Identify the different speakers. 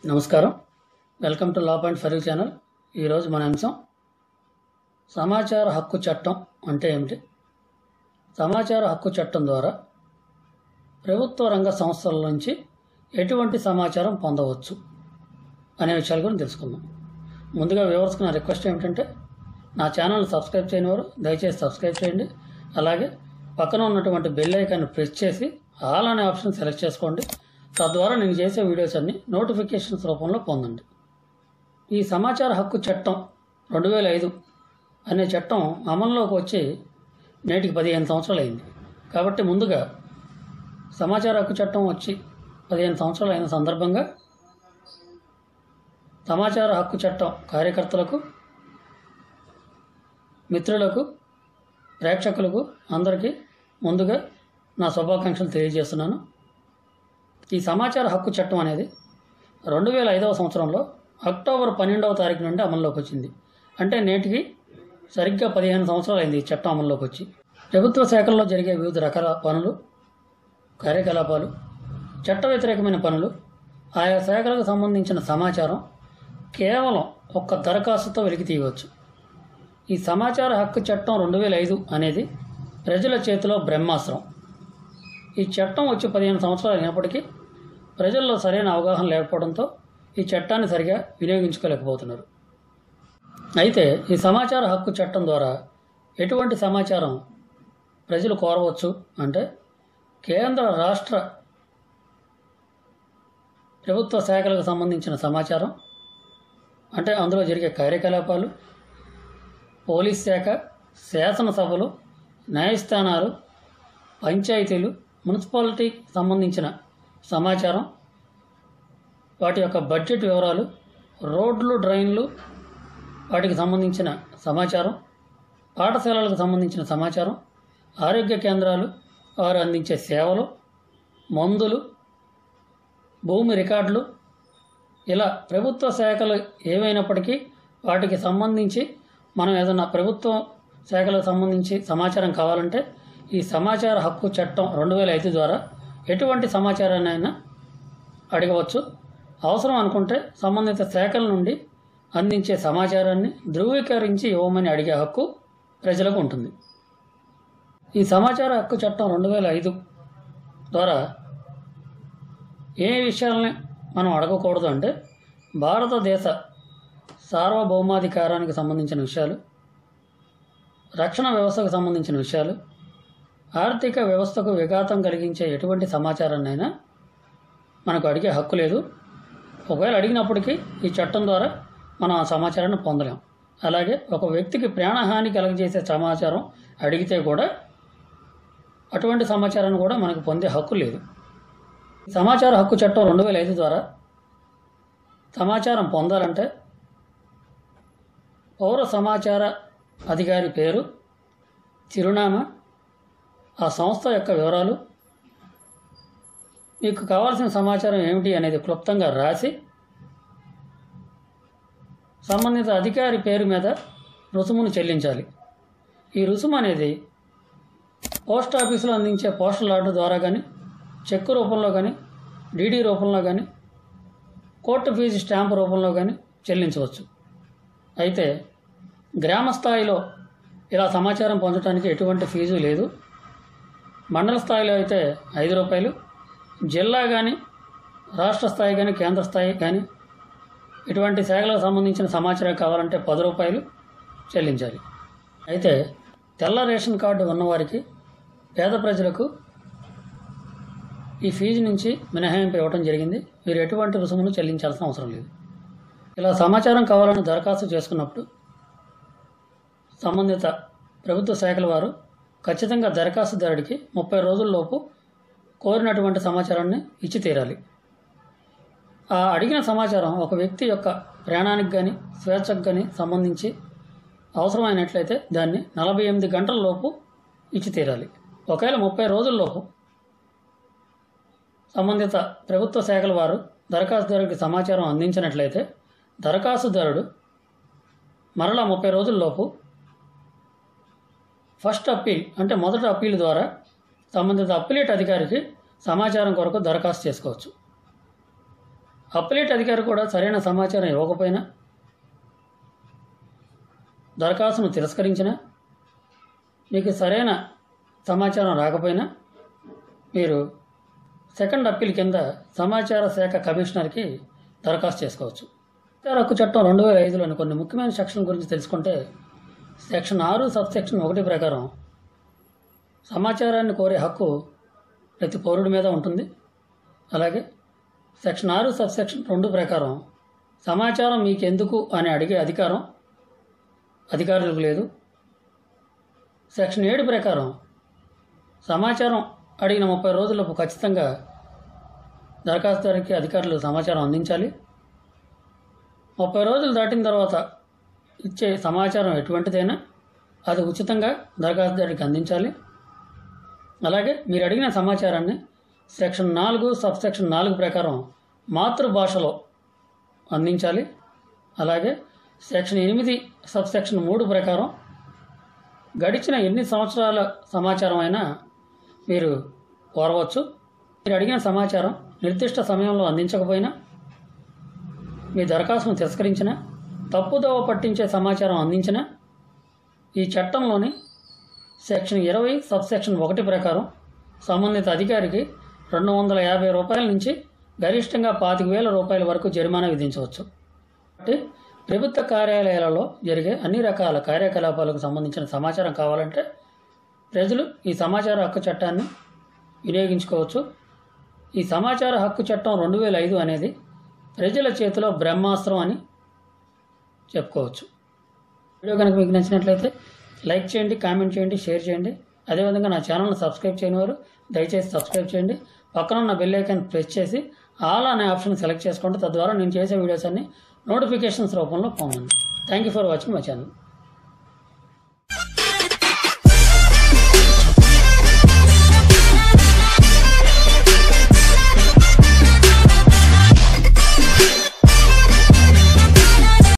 Speaker 1: నమస్కారం welcome to law point ఫరీ channel ఈరోజు మన అంశం సమాచార హక్కు చట్టం అంటే ఏమిటి సమాచార హక్కు చట్టం ద్వారా ప్రభుత్వ రంగ సంస్థల నుంచి ఎటువంటి సమాచారం పొందవచ్చు అనే విషయాల గురించి తెలుసుకుందాం ముందుగా వ్యూవర్స్కి నా రిక్వెస్ట్ ఏమిటంటే నా ఛానల్ సబ్స్క్రైబ్ చేయని వారు దయచేసి సబ్స్క్రైబ్ చేయండి అలాగే పక్కన ఉన్నటువంటి బెల్ ఐకాన్ని ప్రెస్ చేసి ఆల్ అనే ఆప్షన్ సెలెక్ట్ చేసుకోండి తద్వారా నేను చేసే వీడియోస్ అన్ని నోటిఫికేషన్స్ రూపంలో పొందండి ఈ సమాచార హక్కు చట్టం రెండు వేల ఐదు అనే చట్టం అమల్లోకి వచ్చి నేటికి పదిహేను సంవత్సరాలు అయింది కాబట్టి ముందుగా సమాచార హక్కు చట్టం వచ్చి పదిహేను సంవత్సరాలు అయిన సందర్భంగా సమాచార హక్కు చట్టం కార్యకర్తలకు మిత్రులకు ప్రేక్షకులకు అందరికీ ముందుగా నా శుభాకాంక్షలు తెలియజేస్తున్నాను ఈ సమాచార హక్కు చట్టం అనేది రెండు వేల ఐదవ సంవత్సరంలో అక్టోబర్ పన్నెండవ తారీఖు నుండి అమల్లోకి వచ్చింది అంటే నేటికి సరిగ్గా పదిహేను సంవత్సరాలు అయింది ఈ చట్టం అమల్లోకి వచ్చి ప్రభుత్వ శాఖల్లో జరిగే వివిధ రకాల పనులు కార్యకలాపాలు చట్ట వ్యతిరేకమైన పనులు ఆయా శాఖలకు సంబంధించిన సమాచారం కేవలం ఒక్క దరఖాస్తుతో వెలికి తీయవచ్చు ఈ సమాచార హక్కు చట్టం రెండు వేల ఐదు అనేది ప్రజల చేతిలో బ్రహ్మాస్త్రం ఈ చట్టం వచ్చి పదిహేను సంవత్సరాలు అయినప్పటికీ ప్రజల్లో సరైన అవగాహన లేకపోవడంతో ఈ చట్టాన్ని సరిగా వినియోగించుకోలేకపోతున్నారు అయితే ఈ సమాచార హక్కు చట్టం ద్వారా ఎటువంటి సమాచారం ప్రజలు కోరవచ్చు అంటే కేంద్ర రాష్ట్ర ప్రభుత్వ శాఖలకు సంబంధించిన సమాచారం అంటే అందులో జరిగే కార్యకలాపాలు పోలీస్ శాఖ శాసనసభలు న్యాయస్థానాలు పంచాయతీలు మున్సిపాలిటీకి సంబంధించిన సమాచారం వాటి యొక్క బడ్జెట్ వివరాలు రోడ్లు డ్రైన్లు వాటికి సంబంధించిన సమాచారం పాఠశాలలకు సంబంధించిన సమాచారం ఆరోగ్య కేంద్రాలు వారు అందించే సేవలు మందులు భూమి రికార్డులు ఇలా ప్రభుత్వ శాఖలు ఏవైనప్పటికీ వాటికి సంబంధించి మనం ఏదైనా ప్రభుత్వ శాఖలకు సంబంధించి సమాచారం కావాలంటే ఈ సమాచార హక్కు చట్టం రెండు వేల ఐదు ద్వారా ఎటువంటి సమాచారాన్ని అయినా అడగవచ్చు అవసరం అనుకుంటే సంబంధిత శాఖల నుండి అందించే సమాచారాన్ని ధృవీకరించి ఇవ్వమని అడిగే హక్కు ప్రజలకు ఉంటుంది ఈ సమాచార హక్కు చట్టం రెండు వేల ఐదు ద్వారా ఏ విషయాలని మనం అడగకూడదు అంటే భారతదేశ సార్వభౌమాధికారానికి సంబంధించిన విషయాలు రక్షణ వ్యవస్థకు సంబంధించిన విషయాలు ఆర్థిక వ్యవస్థకు విఘాతం కలిగించే ఎటువంటి సమాచారాన్నైనా మనకు అడిగే హక్కు లేదు ఒకవేళ అడిగినప్పటికీ ఈ చట్టం ద్వారా మనం ఆ సమాచారాన్ని పొందలేం అలాగే ఒక వ్యక్తికి ప్రాణహాని కలగజేసే సమాచారం అడిగితే కూడా అటువంటి సమాచారాన్ని కూడా మనకు పొందే హక్కు లేదు సమాచార హక్కు చట్టం రెండు వేల ఐదు ద్వారా సమాచారం పొందాలంటే పౌర సమాచార అధికారి పేరు చిరునామా ఆ సంస్థ యొక్క వివరాలు మీకు కావాల్సిన సమాచారం ఏమిటి అనేది క్లుప్తంగా రాసి సంబంధిత అధికారి పేరు మీద రుసుమును చెల్లించాలి ఈ రుసుము అనేది పోస్ట్ ఆఫీసులో అందించే పోస్టల్ ఆర్డర్ ద్వారా కానీ చెక్కు రూపంలో కానీ డీడీ రూపంలో కానీ కోర్టు ఫీజు స్టాంపు రూపంలో కానీ చెల్లించవచ్చు అయితే గ్రామ స్థాయిలో ఇలా సమాచారం పొందడానికి ఎటువంటి ఫీజు లేదు మండల స్థాయిలో అయితే ఐదు రూపాయలు జిల్లా కానీ రాష్ట్ర స్థాయి కానీ కేంద్ర స్థాయి కానీ ఇటువంటి శాఖలకు సంబంధించిన సమాచారం కావాలంటే పది రూపాయలు చెల్లించాలి అయితే తెల్ల రేషన్ కార్డు ఉన్నవారికి పేద ప్రజలకు ఈ ఫీజు నుంచి మినహాయింపు ఇవ్వడం జరిగింది మీరు ఎటువంటి రుసుమును చెల్లించాల్సిన అవసరం లేదు ఇలా సమాచారం కావాలని దరఖాస్తు చేసుకున్నప్పుడు సంబంధిత ప్రభుత్వ శాఖల వారు ఖచ్చితంగా దరఖాస్తుదారుడికి ముప్పై రోజుల్లోపు కోరినటువంటి సమాచారాన్ని ఇచ్చి తీరాలి ఆ అడిగిన సమాచారం ఒక వ్యక్తి యొక్క ప్రాణానికి కానీ స్వేచ్ఛకు కానీ సంబంధించి అవసరమైనట్లయితే దాన్ని నలభై ఎనిమిది గంటల లోపు ఇచ్చి తీరాలి ఒకవేళ ముప్పై రోజుల్లోపు సంబంధిత ప్రభుత్వ శాఖల వారు దరఖాస్తుదారుడికి సమాచారం అందించినట్లయితే దరఖాస్తుదారుడు మరలా ముప్పై రోజుల్లోపు ఫస్ట్ అప్పీల్ అంటే మొదటి అప్పీల్ ద్వారా సంబంధిత అప్పిలేట్ అధికారికి సమాచారం కొరకు దరఖాస్తు చేసుకోవచ్చు అప్పలేట్ అధికారి కూడా సరైన సమాచారం ఇవ్వకపోయినా దరఖాస్తును తిరస్కరించిన మీకు సరైన సమాచారం రాకపోయినా మీరు సెకండ్ అప్పీల్ కింద సమాచార శాఖ కమిషనర్కి దరఖాస్తు చేసుకోవచ్చు సమాచార హక్కు చట్టం రెండు వేల ఐదులోని కొన్ని ముఖ్యమైన సెక్షన్ గురించి తెలుసుకుంటే సెక్షన్ ఆరు సబ్ సెక్షన్ ఒకటి ప్రకారం సమాచారాన్ని కోరే హక్కు ప్రతి పౌరుడి మీద ఉంటుంది అలాగే సెక్షన్ ఆరు సబ్ సెక్షన్ రెండు ప్రకారం సమాచారం మీకెందుకు అని అడిగే అధికారం అధికారులకు లేదు సెక్షన్ ఏడు ప్రకారం సమాచారం అడిగిన ముప్పై రోజులకు ఖచ్చితంగా దరఖాస్తుదారికి అధికారులు సమాచారం అందించాలి ముప్పై రోజులు దాటిన తర్వాత ఇచ్చే సమాచారం ఎటువంటిదైనా అది ఉచితంగా దరఖాస్తుదారికి అందించాలి అలాగే మీరు అడిగిన సమాచారాన్ని సెక్షన్ నాలుగు సబ్ సెక్షన్ నాలుగు ప్రకారం మాతృభాషలో అందించాలి అలాగే సెక్షన్ ఎనిమిది సబ్ సెక్షన్ మూడు ప్రకారం గడిచిన ఎన్ని సంవత్సరాల సమాచారం అయినా మీరు కోరవచ్చు మీరు అడిగిన సమాచారం నిర్దిష్ట సమయంలో అందించకపోయినా మీ దరఖాస్తును తిరస్కరించిన తప్పుదోవ పట్టించే సమాచారం అందించిన ఈ చట్టంలోని సెక్షన్ ఇరవై సబ్ సెక్షన్ ఒకటి ప్రకారం సంబంధిత అధికారికి రెండు వందల యాభై రూపాయల నుంచి గరిష్టంగా పాతిక వేల రూపాయల వరకు జరిమానా విధించవచ్చు కాబట్టి ప్రభుత్వ కార్యాలయాలలో జరిగే అన్ని రకాల కార్యకలాపాలకు సంబంధించిన సమాచారం కావాలంటే ప్రజలు ఈ సమాచార హక్కు చట్టాన్ని వినియోగించుకోవచ్చు ఈ సమాచార హక్కు చట్టం రెండు వేల ఐదు అనేది ప్రజల చేతిలో బ్రహ్మాస్త్రం అని చెప్పుకోవచ్చు వీడియో కనుక మీకు నచ్చినట్లయితే లైక్ చేయండి కామెంట్ చేయండి షేర్ చేయండి అదేవిధంగా నా ఛానల్ని సబ్స్క్రైబ్ చేయని వారు దయచేసి సబ్స్క్రైబ్ చేయండి పక్కన ఉన్న బెల్ ఐకాన్ ప్రెస్ చేసి ఆల్ అనే ఆప్షన్ సెలెక్ట్ చేసుకోండి తద్వారా నేను చేసే వీడియోస్ అన్ని నోటిఫికేషన్స్ రూపంలో పొందండి thank you for watching my channel